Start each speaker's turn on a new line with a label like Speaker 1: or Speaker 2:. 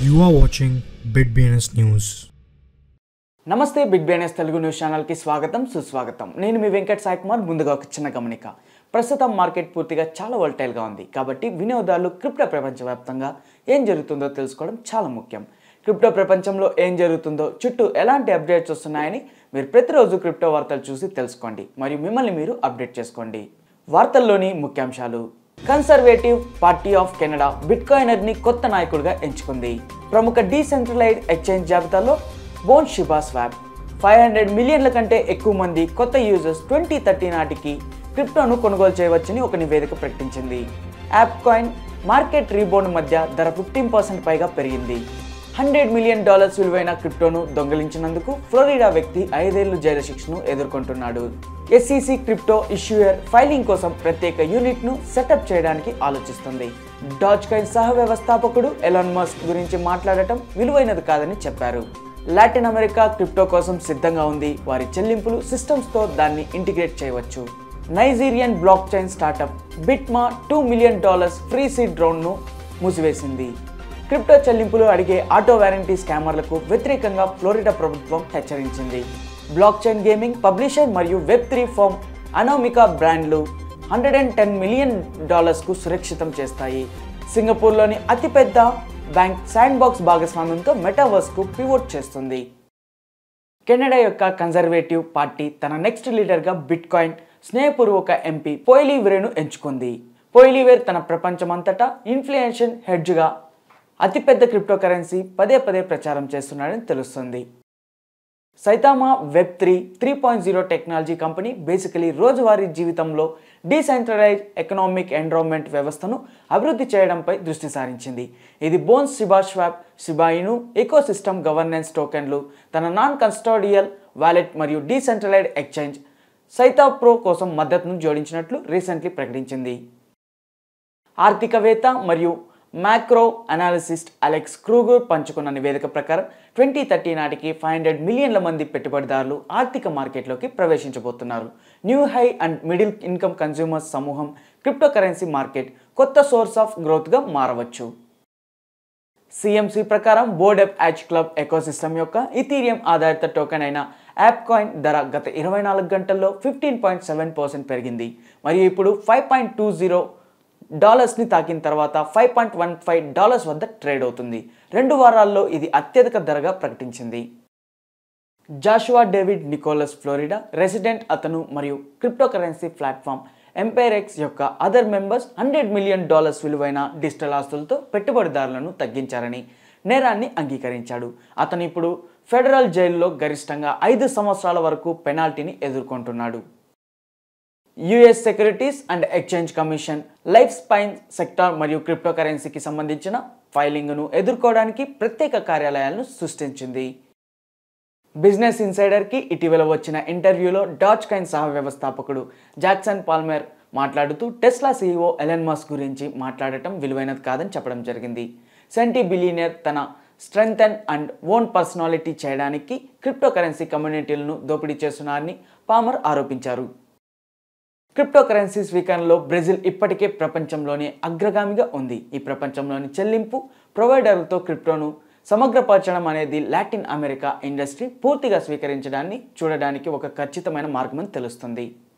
Speaker 1: You are watching BitBNS News.
Speaker 2: నమస్తే BitBNS Telugu news ఛానల్కి స్వాగతం సుస్వాగతం నేను మీ వెంకట్ సాయి కుమార్ ముందుగా ఒక చిన్న గమనిక ప్రస్తుతం మార్కెట్ పూర్తిగా చాలా వోల్టైల్గా ఉంది కాబట్టి వినియోగదారులు క్రిప్టో ప్రపంచవ్యాప్తంగా ఏం జరుగుతుందో తెలుసుకోవడం చాలా ముఖ్యం క్రిప్టో ప్రపంచంలో ఏం జరుగుతుందో చుట్టూ ఎలాంటి అప్డేట్స్ వస్తున్నాయని మీరు ప్రతిరోజు క్రిప్టో వార్తలు చూసి తెలుసుకోండి మరియు మిమ్మల్ని మీరు అప్డేట్ చేసుకోండి వార్తల్లోని ముఖ్యాంశాలు కన్సర్వేటివ్ పార్టీ ఆఫ్ కెనడా బిట్కాయినర్ని కొత్త నాయకుడిగా ఎంచుకుంది ప్రముఖ డీసెంట్రలైజ్ ఎక్స్చేంజ్ జాబితాలో Bone Shiba Swap five hundred మిలియన్ల కంటే ఎక్కువ మంది కొత్త యూజర్స్ ట్వంటీ థర్టీ నాటికి క్రిప్టోను కొనుగోలు చేయవచ్చని ఒక నివేదిక ప్రకటించింది యాప్ కాయిన్ మార్కెట్ రీబౌండ్ మధ్య ధర ఫిఫ్టీన్ పర్సెంట్ పైగా పెరిగింది హండ్రెడ్ మిలియన్ డాలర్స్ విలువైన క్రిప్టోను దొంగిలించినందుకు ఫ్లోరిడా వ్యక్తి ఐదేళ్లు జైలు శిక్షను ఎదుర్కొంటున్నాడు ఎస్ఈసి క్రిప్టో ఇష్యూయర్ ఫైలింగ్ కోసం ప్రత్యేక యూనిట్ను సెటప్ చేయడానికి ఆలోచిస్తుంది డాజ్ కాయిన్ సహ వ్యవస్థాపకుడు ఎలాన్ మస్క్ గురించి మాట్లాడటం విలువైనది కాదని చెప్పారు లాటిన్ అమెరికా క్రిప్టో కోసం సిద్ధంగా ఉంది వారి చెల్లింపులు సిస్టమ్స్తో దాన్ని ఇంటిగ్రేట్ చేయవచ్చు నైజీరియన్ బ్లాక్ చైన్ స్టార్టప్ బిట్మా two million dollars pre seed డ్రోన్ను మూసివేసింది క్రిప్టో చెల్లింపులు అడిగే ఆటో వారంటీ స్కామర్లకు వ్యతిరేకంగా ఫ్లోరిడా ప్రభుత్వం హెచ్చరించింది బ్లాక్ చైన్ గేమింగ్ పబ్లిషర్ మరియు వెబ్ త్రీ ఫామ్ అనోమికా బ్రాండ్లు హండ్రెడ్ అండ్ టెన్ మిలియన్ డాలర్స్కు సురక్షితం చేస్తాయి సింగపూర్లోని అతిపెద్ద బ్యాంక్ శాండ్ బాక్స్ భాగస్వామ్యంతో మెటావర్స్కు పివోట్ చేస్తుంది కెనడా యొక్క కన్జర్వేటివ్ పార్టీ తన నెక్స్ట్ లీడర్గా బిట్ కాయిన్ స్నేహపూర్వక ఎంపీ పోయిలీవేర్ను ఎంచుకుంది పోయిలీవేర్ తన ప్రపంచమంతటా ఇన్ఫ్లుయెన్షన్ హెడ్జ్గా అతిపెద్ద క్రిప్టో కరెన్సీ పదే పదే ప్రచారం చేస్తున్నాడని తెలుస్తుంది Saitama web three three point zero technology company basically రోజువారీ జీవితంలో డీసెంట్రలైజ్ ఎకనామిక్ ఎన్విరాన్మెంట్ వ్యవస్థను అభివృద్ధి చేయడంపై దృష్టి సారించింది ఇది బోన్స్ సిబా స్వాప్ సిబాయిను ఎకోసిస్టమ్ గవర్నెన్స్ టోకెన్లు తన నాన్ కస్టోడియల్ వాలెట్ మరియు డీసెంట్రలైజ్డ్ ఎక్స్చేంజ్ సైతా ప్రో కోసం మద్దతును జోడించినట్లు రీసెంట్లీ ప్రకటించింది ఆర్థికవేత్త మరియు మ్యాక్రో అనాలిసిస్ట్ అలెక్స్ క్రూగర్ పంచుకున్న నివేదిక ప్రకారం ట్వంటీ థర్టీ నాటికి ఫైవ్ హండ్రెడ్ మిలియన్ల మంది పెట్టుబడిదారులు ఆర్థిక మార్కెట్లోకి ప్రవేశించబోతున్నారు new high and middle income consumers సమూహం క్రిప్టో కరెన్సీ మార్కెట్ కొత్త సోర్స్ ఆఫ్ గ్రోత్గా మారవచ్చు సిఎంసి ప్రకారం Bored Ape Yacht Club ecosystem యొక్క ఇథీరియం ఆధారిత టోకెన్ అయిన యాప్ కాయిన్ ధర గత ఇరవై నాలుగు గంటల్లో ఫిఫ్టీన్ పాయింట్ సెవెన్ పర్సెంట్ పెరిగింది మరియు ఇప్పుడు ఫైవ్ పాయింట్ టూ జీరో డాలర్స్ని తాకిన తర్వాత five point one five dollars వద్ద ట్రేడ్ అవుతుంది రెండు వారాల్లో ఇది అత్యధిక ధరగా ప్రకటించింది Joshua David Nicholas Florida resident అతను మరియు క్రిప్టో కరెన్సీ ప్లాట్ఫామ్ ఎంపైరెక్స్ యొక్క other members hundred million dollars విలువైన డిజిటల్ ఆస్తులతో పెట్టుబడిదారులను తగ్గించారని నేరాన్ని అంగీకరించాడు అతను ఇప్పుడు ఫెడరల్ జైల్లో గరిష్టంగా ఐదు సంవత్సరాల వరకు పెనాల్టీని ఎదుర్కొంటున్నాడు US Securities and Exchange Commission Life Spine sector మరియు క్రిప్టో కరెన్సీకి సంబంధించిన ఫైలింగ్ను ఎదుర్కోవడానికి ప్రత్యేక కార్యాలయాలను సృష్టించింది బిజినెస్ ఇన్సైడర్కి ఇటీవల వచ్చిన ఇంటర్వ్యూలో డాచ్ కైన్ సహ వ్యవస్థాపకుడు జాక్సన్ పాల్మర్ మాట్లాడుతూ టెస్లా సీఈఓ ఎలన్ మస్క్ గురించి మాట్లాడటం విలువైనది కాదని చెప్పడం జరిగింది సెంటీ బిలియనర్ తన స్ట్రెంగ్తన్ అండ్ ఓన్ పర్సనాలిటీ చేయడానికి క్రిప్టో కరెన్సీ కమ్యూనిటీలను దోపిడీ చేస్తున్నారని పామర్ ఆరోపించారు క్రిప్టో కరెన్సీ స్వీకరణలో బ్రెజిల్ ఇప్పటికే ప్రపంచంలోనే అగ్రగామిగా ఉంది ఈ ప్రపంచంలోని చెల్లింపు ప్రొవైడర్లతో క్రిప్టోను సమగ్రపరచడం అనేది లాటిన్ అమెరికా ఇండస్ట్రీ పూర్తిగా స్వీకరించడాన్ని చూడడానికి ఒక ఖచ్చితమైన మార్గమని తెలుస్తుంది